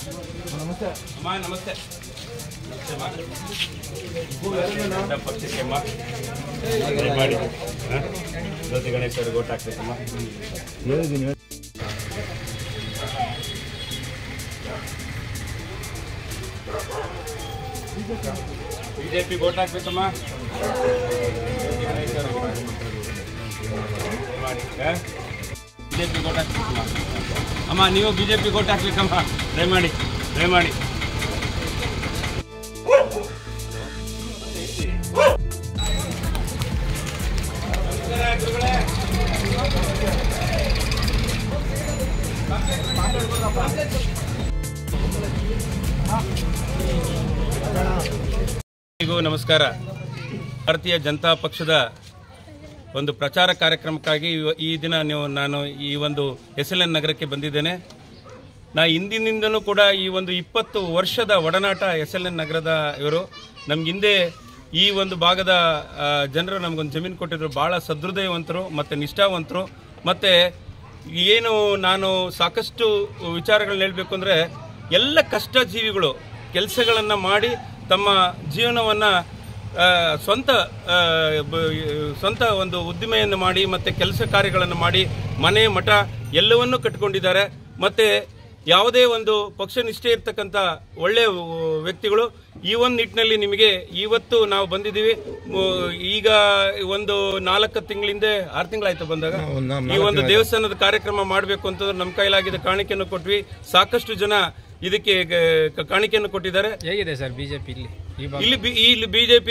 ನಮಸ್ತೆ ಅಮ್ಮ ನಮಸ್ತೆ ನಮಸ್ತೆ ಅಮ್ಮ ನಮ್ಮ ಪಕ್ಷಕ್ಕೆ ಅಮ್ಮ ಮಾಡಿ ಹಾಂ ಜ್ಯೋತಿ ಗಣೇಶ್ ಅವ್ರಿಗೆ ಓಟ್ ಹಾಕ್ಬೇಕಮ್ಮ ಹೇಳಿದ್ದೀನಿ ಬಿ ಜೆ ಪಿಗೆ ಓಟ್ ಹಾಕ್ಬೇಕಮ್ಮ ಬಿ ಜೆ ಪಿಗೆ ಓಟ್ ಹಾಕ್ಬೇಕಮ್ಮ ಅಮ್ಮ ನೀವು ಬಿ ಜೆ ಪಿಗೆ ಓಟ್ ಹಾಕ್ಬೇಕಮ್ಮ ದಯಮಾಡಿ ದಯಮಾಡಿ ಎಲ್ರಿಗೂ ನಮಸ್ಕಾರ ಭಾರತೀಯ ಜನತಾ ಪಕ್ಷದ ಒಂದು ಪ್ರಚಾರ ಕಾರ್ಯಕ್ರಮಕ್ಕಾಗಿ ಇವ- ಈ ದಿನ ನೀವು ನಾನು ಈ ಒಂದು ಎಸ್ ಎಲ್ ಎನ್ ನಗರಕ್ಕೆ ಬಂದಿದ್ದೇನೆ ನಾ ಹಿಂದಿನಿಂದಲೂ ಕೂಡ ಈ ಒಂದು ಇಪ್ಪತ್ತು ವರ್ಷದ ಒಡನಾಟ ಎಸ್ ಎಲ್ ಎನ್ ನಗರದ ಇವರು ನಮ್ಗೆ ಹಿಂದೆ ಈ ಒಂದು ಭಾಗದ ಆ, ಜನರು ನಮಗೊಂದು ಜಮೀನು ಕೊಟ್ಟಿದ್ರು ಭಾಳ ಸದೃದಯವಂತರು ಮತ್ತು ನಿಷ್ಠಾವಂತರು ಮತ್ತು ಏನು ನಾನು ಸಾಕಷ್ಟು ವಿಚಾರಗಳನ್ನ ಹೇಳಬೇಕು ಅಂದರೆ ಎಲ್ಲ ಕಷ್ಟಜೀವಿಗಳು ಕೆಲಸಗಳನ್ನು ಮಾಡಿ ತಮ್ಮ ಜೀವನವನ್ನು ಸ್ವಂತ ಆ, ಬ- ಸ್ವಂತ ಒಂದು ಉದ್ದಿಮೆಯನ್ನು ಮಾಡಿ ಮತ್ತು ಕೆಲಸ ಕಾರ್ಯಗಳನ್ನು ಮಾಡಿ ಮನೆ ಮಠ ಎಲ್ಲವನ್ನೂ ಕಟ್ಕೊಂಡಿದ್ದಾರೆ ಮತ್ತು ಯಾವುದೇ ಒಂದು ಪಕ್ಷ ನಿಷ್ಠೆ ಇರ್ತಕ್ಕಂಥ ಒಳ್ಳೆಯ ವ್ಯಕ್ತಿಗಳು ಈ ಒಂದು ನಿಟ್ಟಿನಲ್ಲಿ ನಿಮಗೆ ಇವತ್ತು ನಾವು ಬಂದಿದ್ದೀವಿ ಮು- ಈಗ ಒಂದು ನಾಲ್ಕು ತಿಂಗಳಿಂದ ಆರು ತಿಂಗಳಾಯ್ತು ಬಂದಾಗ ಈ ಒಂದು ದೇವಸ್ಥಾನದ ಕಾರ್ಯಕ್ರಮ ಮಾಡಬೇಕು ಅಂತಂದ್ರೆ ನಮ್ಮ ಕೈಲಾಗಿದ್ದ ಕಾಣಿಕೆಯನ್ನು ಕೊಟ್ವಿ ಸಾಕಷ್ಟು ಜನ ಇದಕ್ಕೆ ಗ- ಕಾಣಿಕೆಯನ್ನು ಕೊಟ್ಟಿದ್ದಾರೆ ಹೇಗಿದೆ ಸರ್ ಬಿಜೆಪಿ ಇಲ್ಲಿ ಈ ಭಾಗ ಇಲ್ಲಿ ಬಿ- ಇಲ್ಲಿ ಬಿಜೆಪಿ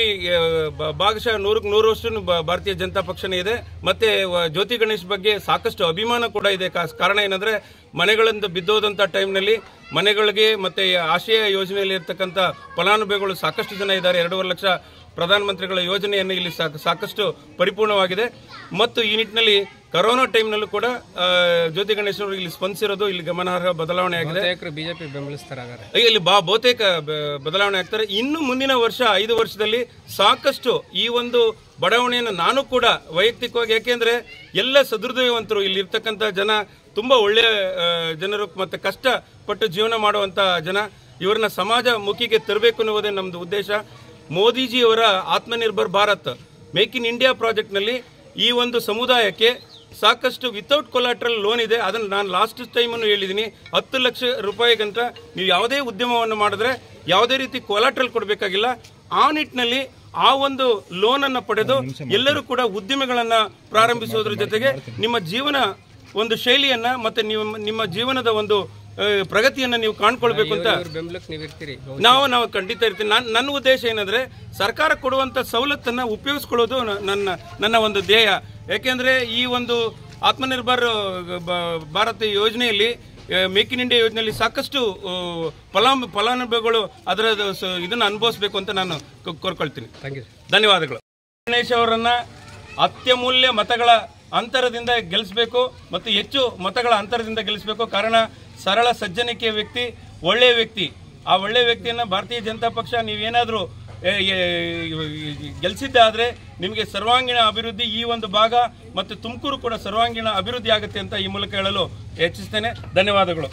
ಭಾಗಶಃ ನೂರಕ್ಕೆ ನೂರು ವರ್ಷ ಭಾರತೀಯ ಜನತಾ ಪಕ್ಷನೇ ಇದೆ ಮತ್ತೆ ವ- ಜ್ಯೋತಿ ಗಣೇಶ್ ಬಗ್ಗೆ ಸಾಕಷ್ಟು ಅಭಿಮಾನ ಕೂಡ ಇದೆ ಕಾ- ಕಾರಣ ಏನಂದ್ರೆ ಮನೆಗಳಿಂದ ಬಿದ್ದೋದಂತ ಟೈಮ್ನಲ್ಲಿ ಮನೆಗಳಿಗೆ ಮತ್ತೆ ಆಶಯ ಯೋಜನೆಯಲ್ಲಿ ಇರ್ತಕ್ಕಂಥ ಫಲಾನುಭವಿಗಳು ಸಾಕಷ್ಟು ಜನ ಇದ್ದಾರೆ ಎರಡೂವರೆ ಲಕ್ಷ ಪ್ರಧಾನಮಂತ್ರಿಗಳ ಯೋಜನೆಯನ್ನು ಇಲ್ಲಿ ಸಾಕ- ಸಾಕಷ್ಟು ಪರಿಪೂರ್ಣವಾಗಿದೆ ಮತ್ತು ಈ ನಿಟ್ಟಿನಲ್ಲಿ ಕರೋನಾ ಟೈಮ್ನಲ್ಲೂ ಕೂಡ ಆ, ಜ್ಯೋತಿ ಗಣೇಶ್ ಅವರು ಇಲ್ಲಿ ಸ್ಪಂದಿಸಿರೋದು ಇಲ್ಲಿ ಗಮನಾರ್ಹ ಬದಲಾವಣೆ ಆಗಿದೆ ಬಹುತೇಕರು ಬಿಜೆಪಿ ಬೆಂಬಲಿಸ್ತಾರೆ ಹಾಗಾದ್ರೆ ಇಲ್ಲಿ ಬಾ ಬಹುತೇಕ ಬ- ಬದಲಾವಣೆ ಆಗ್ತಾರೆ ಇನ್ನು ಮುಂದಿನ ವರ್ಷ ಐದು ವರ್ಷದಲ್ಲಿ ಸಾಕಷ್ಟು ಈ ಒಂದು ಬಡಾವಣೆಯನ್ನು ನಾನು ಕೂಡ ವೈಯಕ್ತಿಕವಾಗಿ ಯಾಕೆಂದ್ರೆ ಎಲ್ಲ ಸದೃದಯವಂತರು ಇಲ್ಲಿ ಇರ್ತಕ್ಕಂಥ ಜನ ತುಂಬಾ ಒಳ್ಳೆಯ ಆ, ಜನರು ಮತ್ತೆ ಕಷ್ಟಪಟ್ಟು ಜೀವನ ಮಾಡುವಂತ ಜನ ಇವರನ್ನ ಸಮಾಜ ಮುಖಿಗೆ ತರಬೇಕು ಅನ್ನುವುದೇ ನಮ್ದು ಉದ್ದೇಶ ಮೋದಿಜಿಯವರ Atmanirbhar Bharat make in India ಪ್ರಾಜೆಕ್ಟ್ನಲ್ಲಿ ಈ ಒಂದು ಸಮುದಾಯಕ್ಕೆ ಸಾಕಷ್ಟು ವಿತೌಟ್ ಕೊಲಾಟ್ರಲ್ ಲೋನ್ ಇದೆ ಅದನ್ನು ನಾನು ಲಾಸ್ಟ್ ಟೈಮನ್ನು ಹೇಳಿದ್ದೀನಿ ಹತ್ತು ಲಕ್ಷ ರೂಪಾಯಿಗಂತ ನೀವು ಯಾವುದೇ ಉದ್ಯಮವನ್ನು ಮಾಡಿದ್ರೆ ಯಾವುದೇ ರೀತಿ ಕೊಲಾಟ್ರಲ್ ಕೊಡಬೇಕಾಗಿಲ್ಲ ಆ ನಿಟ್ಟಿನಲ್ಲಿ ಆ ಒಂದು ಲೋನ್ ಅನ್ನು ಪಡೆದು ಎಲ್ಲರೂ ಕೂಡ ಉದ್ಯಮಗಳನ್ನ ಪ್ರಾರಂಭಿಸೋದ್ರ ಜೊತೆಗೆ ನಿಮ್ಮ ಜೀವನ ಒಂದು ಶೈಲಿಯನ್ನ ಮತ್ತೆ ನೀವು ನಿಮ್ಮ ಜೀವನದ ಒಂದು ಆ, ಪ್ರಗತಿಯನ್ನ ನೀವು ಕಾಣ್ಕೊಳ್ಬೇಕು ಅಂತ ಇವ್ರ ಬೆಂಬಲಕ್ಕೆ ನೀವು ಇರ್ತೀರಿ ನಾವು ನಾವು ಖಂಡಿತ ಇರ್ತೀವಿ ನಾನು ನನ್ನ ಉದ್ದೇಶ ಏನಂದ್ರೆ ಸರ್ಕಾರ ಕೊಡುವಂತ ಸವಲತ್ತನ್ನ ಉಪಯೋಗಿಸ್ಕೊಳ್ಳೋದು ನ- ನನ್ನ ನನ್ನ ಒಂದು ಧ್ಯೇಯ ಯಾಕೆಂದ್ರೆ ಈ ಒಂದು ಆತ್ಮನಿರ್ಭರ್ ಬ- ಭಾರತ ಯೋಜನೆಯಲ್ಲಿ ಮೇಕ್ ಇನ್ ಇಂಡಿಯಾ ಯೋಜನೆಯಲ್ಲಿ ಸಾಕಷ್ಟು ಆ, ಫಲಾನು ಫಲಾನುಭವಿಗಳು ಅದರ ಸ- ಇದನ್ನ ಅನುಭವಿಸಬೇಕು ಅಂತ ನಾನು ಕೋ- ಕೋರ್ಕೊಳ್ತೀನಿ ಥ್ಯಾಂಕ್ ಯು ಧನ್ಯವಾದಗಳು ಗಣೇಶ್ ಅವರನ್ನ ಅತ್ಯಮೂಲ್ಯ ಮತಗಳ ಅಂತರದಿಂದ ಗೆಲ್ಲಿಸಬೇಕು ಮತ್ತು ಹೆಚ್ಚು ಮತಗಳ ಅಂತರದಿಂದ ಗೆಲ್ಲಿಸಬೇಕು ಕಾರಣ ಸರಳ ಸಜ್ಜನಿಕೆಯ ವ್ಯಕ್ತಿ ಒಳ್ಳೆಯ ವ್ಯಕ್ತಿ ಆ ಒಳ್ಳೆಯ ವ್ಯಕ್ತಿಯನ್ನ ಭಾರತೀಯ ಜನತಾ ಪಕ್ಷ ನೀವೇನಾದರೂ ಗೆಲ್ಲಿಸಿದ್ದಾದ್ರೆ ನಿಮಗೆ ಸರ್ವಾಂಗೀಣ ಅಭಿವೃದ್ಧಿ ಈ ಒಂದು ಭಾಗ ಮತ್ತು ತುಮಕೂರು ಕೂಡ ಸರ್ವಾಂಗೀಣ ಅಭಿವೃದ್ಧಿ ಆಗುತ್ತೆ ಅಂತ ಈ ಮೂಲಕ ಹೇಳಲು ಹೆಚ್ಚಿಸ್ತೇನೆ ಧನ್ಯವಾದಗಳು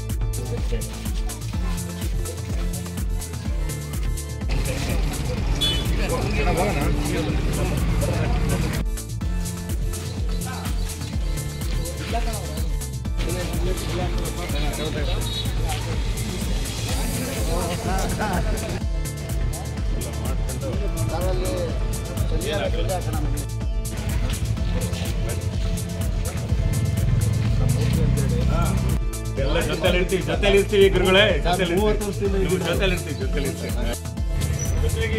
ಎಲ್ಲ ಜೊತೆಲಿ ಇರ್ತೀವಿ ಜೊತೆಲಿ ಇರ್ತೀವಿ ಗುರುಗಳೇ ಜೊತೆಲಿ ಜೊತೆಲಿ ಇರ್ತೀವಿ ಜೊತೆಲಿ ಇರ್ತೀವಿ ಜೊತೆಗೆ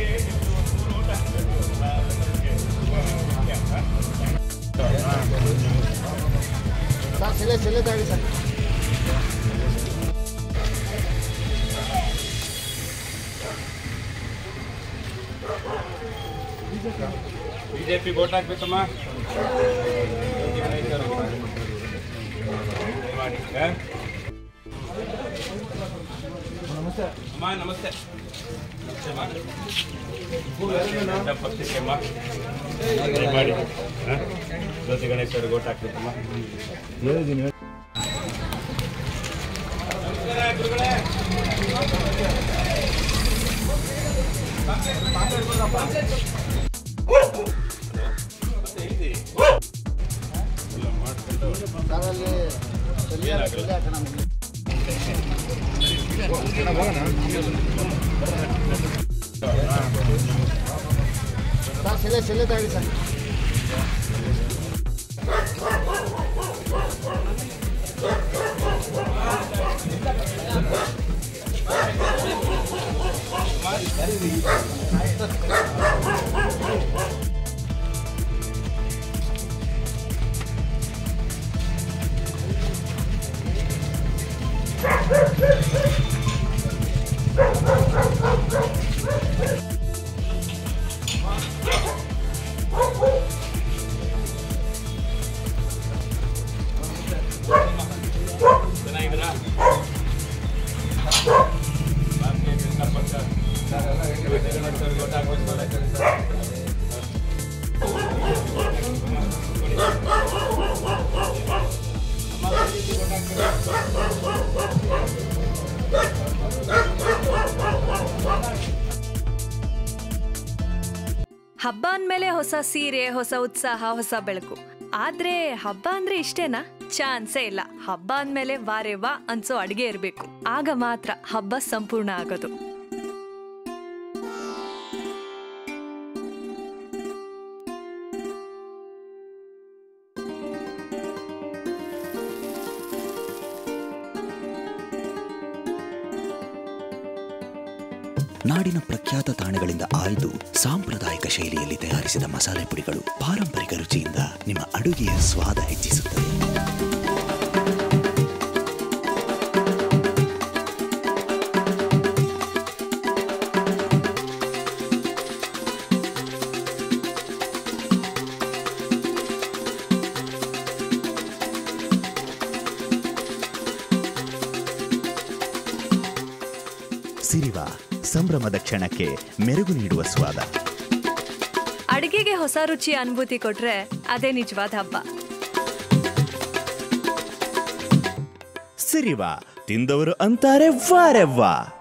ಬಿಜೆಪಿ ಓಟ್ ಹಾಕ್ಬೇಕಮ್ಮ ಮಾಡಿ, ಆ? ನಮಸ್ತೆ ಅಮ್ಮ ನಮಸ್ತೆ ನಮಸ್ತೆ ಅಮ್ಮ. ನಮ್ಮ ಪಕ್ಷಕ್ಕೆ ಅಮ್ಮ ಮಾಡಿ ಆ? ಜ್ಯೋತಿ ಗಣೇಶ್ ಅವ್ರಿಗೆ ಓಟ್ ಹಾಕ್ಬೇಕಮ್ಮ ಹೇಳಿದ್ದೀನಿ ನಮಸ್ಕಾರ ಹಬ್ಬ ಅಂದ್ಮೇಲೆ ಹೊಸ ಸೀರೆ ಹೊಸ ಉತ್ಸಾಹ ಹೊಸ ಬೆಳಕು ಆದ್ರೆ ಹಬ್ಬ ಅಂದ್ರೆ ಇಷ್ಟೇನಾ ಚಾನ್ಸೇ ಇಲ್ಲ ಹಬ್ಬ ಅಂದ್ಮೇಲೆ ವಾರೆ ವಾ ಅನ್ಸೋ ಅಡಿಗೆ ಇರ್ಬೇಕು ಆಗ ಮಾತ್ರ ಹಬ್ಬ ಸಂಪೂರ್ಣ ಆಗೋದು ನಾಡಿನ ಪ್ರಖ್ಯಾತ ತಾಣಗಳಿಂದ ಆಯ್ದು ಸಾಂಪ್ರದಾಯಿಕ ಶೈಲಿಯಲ್ಲಿ ತಯಾರಿಸಿದ ಮಸಾಲೆ ಪುಡಿಗಳು ಪಾರಂಪರಿಕ ರುಚಿಯಿಂದ ನಿಮ್ಮ ಅಡುಗೆಯ ಸ್ವಾದ ಹೆಚ್ಚಿಸುತ್ತದೆ ಸಿರಿವ ಸಂಭ್ರಮದ ಕ್ಷಣಕ್ಕೆ ಮೆರುಗು ನೀಡುವ ಸ್ವಾದ ಅಡಿಗೆಗೆ ಹೊಸ ರುಚಿಯ ಅನುಭೂತಿ ಕೊಟ್ರೆ ಅದೇ ನಿಜವಾದ ಹಬ್ಬ ಸಿರಿವ ತಿಂದವರು ಅಂತಾರೆ ವಾರೆವ್ವಾ